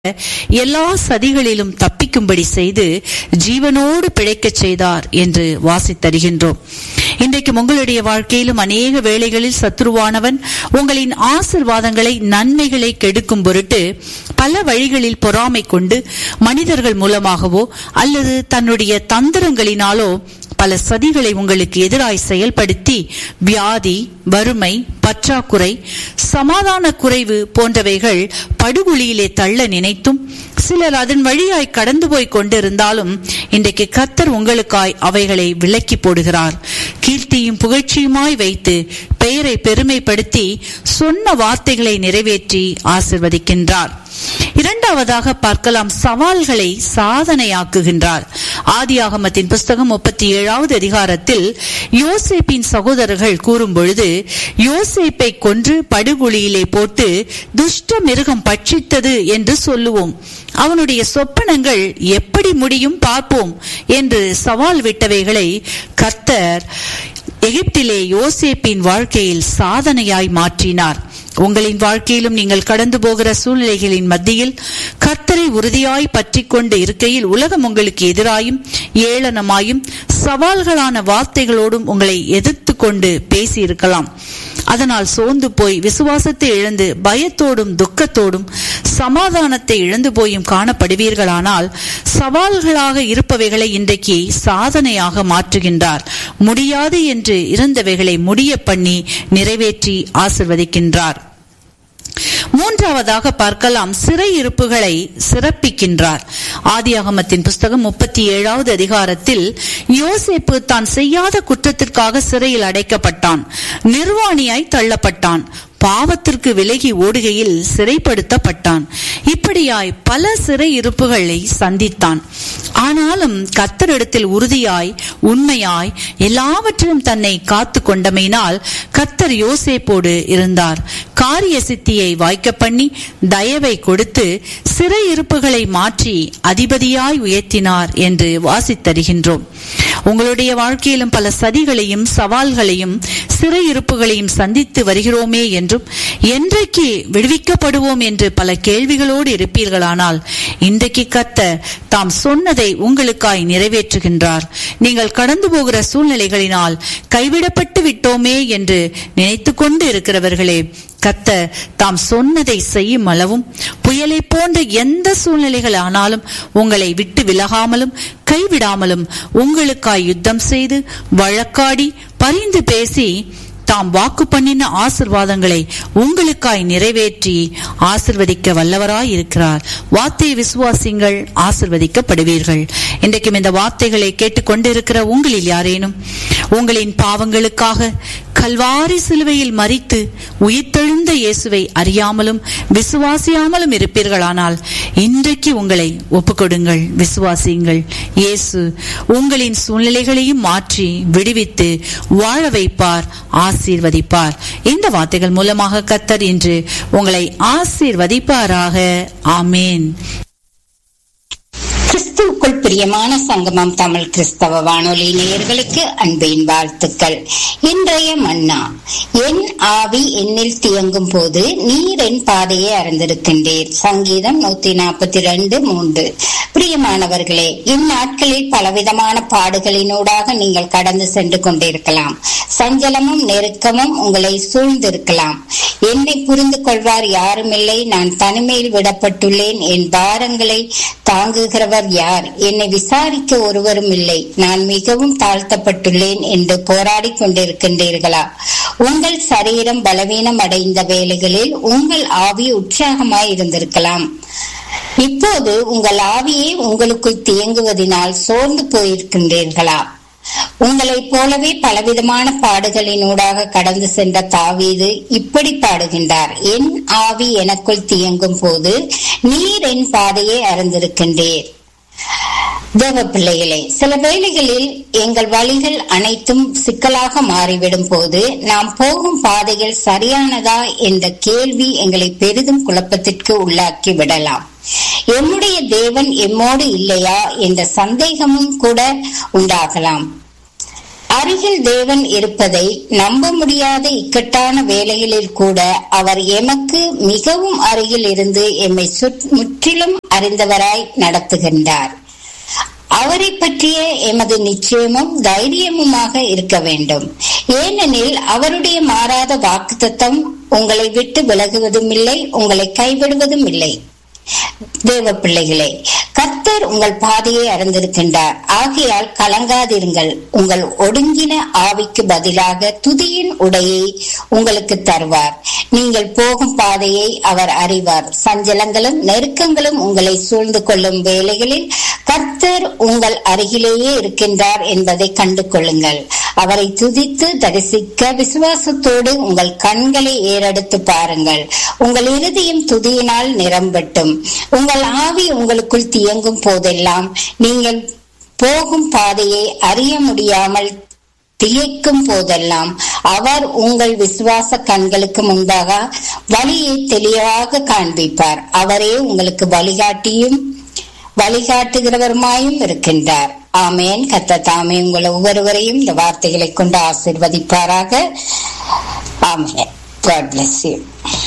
எல்லா சதிகளிலும் தப்பிக்கும்படி செய்து ஜீவனோடு பிழைக்கச் செய்தார் என்று வாசித்தருகின்றோம் இன்றைக்கும் உங்களுடைய வாழ்க்கையிலும் அநேக வேளைகளில் சத்துருவானவன் உங்களின் ஆசிர்வாதங்களை நன்மைகளை கெடுக்கும் பொருட்டு பல வழிகளில் பொறாமை கொண்டு மனிதர்கள் மூலமாகவோ அல்லது தன்னுடைய தந்திரங்களினாலோ பல சதிகளை உங்களுக்கு எதிராய் செயல்படுத்தி வியாதி வறுமை பற்றாக்குறை சமாதான குறைவு போன்றவைகள் படுகுழியிலே தள்ள நினைத்தும் சிலர் அதன் வழியாய் கடந்து போய் கொண்டிருந்தாலும் இன்றைக்கு கத்தர் உங்களுக்காய் அவைகளை விலக்கி போடுகிறார் கீர்த்தியும் புகழ்ச்சியுமாய் வைத்து பெயரை பெருமைப்படுத்தி சொன்ன வார்த்தைகளை நிறைவேற்றி ஆசிர்வதிக்கின்றார் இரண்டாவதாக பார்க்கலாம் சவால்களை சாதனையாக்குகின்றார் ஆதியாகமத்தின் புஸ்தகம் முப்பத்தி ஏழாவது அதிகாரத்தில் யோசேப்பின் சகோதரர்கள் கூறும் பொழுது யோசேப்பை கொன்று படுகொலியிலே போட்டு துஷ்ட மிருகம் பட்சித்தது என்று சொல்லுவோம் அவனுடைய சொப்பனங்கள் எப்படி முடியும் பார்ப்போம் என்று சவால் விட்டவைகளை கர்த்தர் எகிப்திலே யோசேப்பின் வாழ்க்கையில் சாதனையாய் மாற்றினார் உங்களின் வாழ்க்கையிலும் நீங்கள் கடந்து போகிற சூழ்நிலைகளின் மத்தியில் கர்த்தரை உறுதியாய் பற்றி கொண்டு இருக்கையில் உலகம் உங்களுக்கு எதிராயும் ஏளனமாயும் சவால்களான வார்த்தைகளோடும் உங்களை எதிர்த்து கொண்டு பேசியிருக்கலாம் அதனால் சோர்ந்து போய் விசுவாசத்தை இழந்து பயத்தோடும் துக்கத்தோடும் சமாதானத்தை இழந்து போயும் காணப்படுவீர்களானால் சவால்களாக இருப்பவைகளை இன்றைக்கு சாதனையாக மாற்றுகின்றார் முடியாது என்று இருந்தவைகளை முடிய பண்ணி நிறைவேற்றி ஆசிர்வதிக்கின்றார் மூன்றாவதாக பார்க்கலாம் சிறையிருப்புகளை சிறப்பிக்கின்றார் ஆதியாகமத்தின் புஸ்தகம் முப்பத்தி ஏழாவது அதிகாரத்தில் யோசேப்பு தான் செய்யாத குற்றத்திற்காக சிறையில் அடைக்கப்பட்டான் நிர்வாணியாய் தள்ளப்பட்டான் பாவத்திற்கு விலகி ஓடுகையில் சிறைப்படுத்தப்பட்டான் இப்படியாய் பல சிறை இருப்புகளை சந்தித்தான் ஆனாலும் கத்தரிடத்தில் உறுதியாய் உண்மையாய் எல்லாவற்றிலும் தன்னை காத்து கொண்டமையினால் கத்தர் யோசேப்போடு இருந்தார் காரிய சித்தியை வாய்க்க பண்ணி தயவை கொடுத்து சிறை இருப்புகளை மாற்றி அதிபதியாய் உயர்த்தினார் என்று வாசித்தருகின்றோம் உங்களுடைய வாழ்க்கையிலும் பல சதிகளையும் சவால்களையும் சிறையிருப்புகளையும் சந்தித்து வருகிறோமே என்றும் என்றைக்கு விடுவிக்கப்படுவோம் என்று பல கேள்விகளோடு இருப்பீர்களானால் இன்றைக்கு கத்த தாம் சொன்னதை உங்களுக்காய் நிறைவேற்றுகின்றார் நீங்கள் கடந்து போகிற சூழ்நிலைகளினால் கைவிடப்பட்டு விட்டோமே என்று நினைத்து கொண்டு இருக்கிறவர்களே கத்த தாம் சொன்னதை செய்யும் அளவும் புயலை போன்ற எந்த சூழ்நிலைகள் ஆனாலும் உங்களை விட்டு விலகாமலும் கைவிடாமலும் உங்களுக்காய் யுத்தம் செய்து வழக்காடி பரிந்து பேசி தாம் வாக்கு பண்ணின ஆசிர்வாதங்களை உங்களுக்காய் நிறைவேற்றி ஆசிர்வதிக்க வல்லவராய் இருக்கிறார் வார்த்தையை விசுவாசிங்கள் ஆசிர்வதிக்கப்படுவீர்கள் இன்றைக்கும் இந்த வார்த்தைகளை கேட்டுக்கொண்டிருக்கிற உங்களில் யாரேனும் உங்களின் பாவங்களுக்காக கல்வாரி சிலுவையில் மறித்து உயிர்த்தெழுந்த இயேசுவை அறியாமலும் விசுவாசியாமலும் இருப்பீர்களானால் இன்றைக்கு உங்களை ஒப்புக்கொடுங்கள் விசுவாசியுங்கள் இயேசு உங்களின் சூழ்நிலைகளையும் மாற்றி விடுவித்து வாழ வைப்பார் ஆசீர்வதிப்பார் இந்த வார்த்தைகள் மூலமாக கத்தர் இன்று உங்களை ஆசீர்வதிப்பாராக ஆமேன் கிறிஸ்துவுக்குள் பிரியமான சங்கமம் தமிழ் கிறிஸ்தவ வானொலி நேயர்களுக்கு அன்பின் வாழ்த்துக்கள் இன்றைய மன்னா என் ஆவி என்னில் தியங்கும் போது நீர் என் பாதையை அறிந்திருக்கின்றீர் சங்கீதம் நூத்தி நாற்பத்தி ரெண்டு மூன்று பிரியமானவர்களே இந்நாட்களில் பலவிதமான பாடுகளினூடாக நீங்கள் கடந்து சென்று கொண்டிருக்கலாம் சஞ்சலமும் நெருக்கமும் உங்களை சூழ்ந்திருக்கலாம் என்னை புரிந்து கொள்வார் யாருமில்லை நான் தனிமையில் விடப்பட்டுள்ளேன் என் பாரங்களை தாங்குகிறவர் யார் என்னை விசாரிக்க ஒருவரும் இல்லை நான் மிகவும் தாழ்த்தப்பட்டுள்ளேன் என்று போராடி கொண்டிருக்கின்றீர்களா உங்கள் சரீரம் பலவீனம் அடைந்த வேலைகளில் உங்கள் ஆவி உற்சாகமாய் இருந்திருக்கலாம் இப்போது உங்கள் ஆவியே உங்களுக்குள் தியங்குவதனால் சோர்ந்து போயிருக்கின்றீர்களா உங்களைப் போலவே பலவிதமான பாடுகளினூடாக கடந்து சென்ற தாவீது இப்படி பாடுகின்றார் என் ஆவி எனக்குள் தியங்கும் போது நீர் என் பாதையை அறிந்திருக்கின்றீர் தேவ பிள்ளைகளே சில வேளைகளில் எங்கள் வழிகள் அனைத்தும் சிக்கலாக மாறிவிடும் போது நாம் போகும் பாதைகள் சரியானதா என்ற கேள்வி எங்களை பெரிதும் குழப்பத்திற்கு உள்ளாக்கி விடலாம் எம்முடைய தேவன் எம்மோடு இல்லையா என்ற சந்தேகமும் கூட உண்டாகலாம் அருகில் தேவன் இருப்பதை நம்ப முடியாத இக்கட்டான வேலைகளில் கூட அவர் எமக்கு மிகவும் அருகில் இருந்து எம்மை முற்றிலும் அறிந்தவராய் நடத்துகின்றார் அவரை பற்றிய எமது நிச்சயமும் தைரியமுமாக இருக்க வேண்டும் ஏனெனில் அவருடைய மாறாத வாக்குத்தத்தம் உங்களை விட்டு விலகுவதும் இல்லை உங்களை கைவிடுவதும் இல்லை தேவ பிள்ளைகளே கர்த்தர் உங்கள் பாதையை அறிந்திருக்கின்றார் ஆகையால் கலங்காதிருங்கள் உங்கள் ஒடுங்கின ஆவிக்கு பதிலாக துதியின் உடையை உங்களுக்கு தருவார் நீங்கள் போகும் பாதையை அவர் அறிவார் சஞ்சலங்களும் நெருக்கங்களும் உங்களை சூழ்ந்து கொள்ளும் வேலைகளில் கர்த்தர் உங்கள் அருகிலேயே இருக்கின்றார் என்பதை கண்டு கொள்ளுங்கள் அவரை துதித்து தரிசிக்க விசுவாசத்தோடு உங்கள் கண்களை ஏறெடுத்து பாருங்கள் உங்கள் இறுதியும் துதியினால் நிரம்பட்டும் உங்கள் ஆவி உங்களுக்குள் தியங்கும் போதெல்லாம் நீங்கள் போகும் பாதையை அறிய முடியாமல் திகைக்கும் போதெல்லாம் அவர் உங்கள் விசுவாச கண்களுக்கு முன்பாக வழியை தெளிவாக காண்பிப்பார் அவரே உங்களுக்கு வழிகாட்டியும் வழிகாட்டுகிறவருமாயும் இருக்கின்றார் ஆமேன் கத்த தாமே உங்கள் ஒவ்வொருவரையும் இந்த வார்த்தைகளை கொண்டு ஆசிர்வதிப்பாராக ஆமேன் காட் பிளஸ் யூ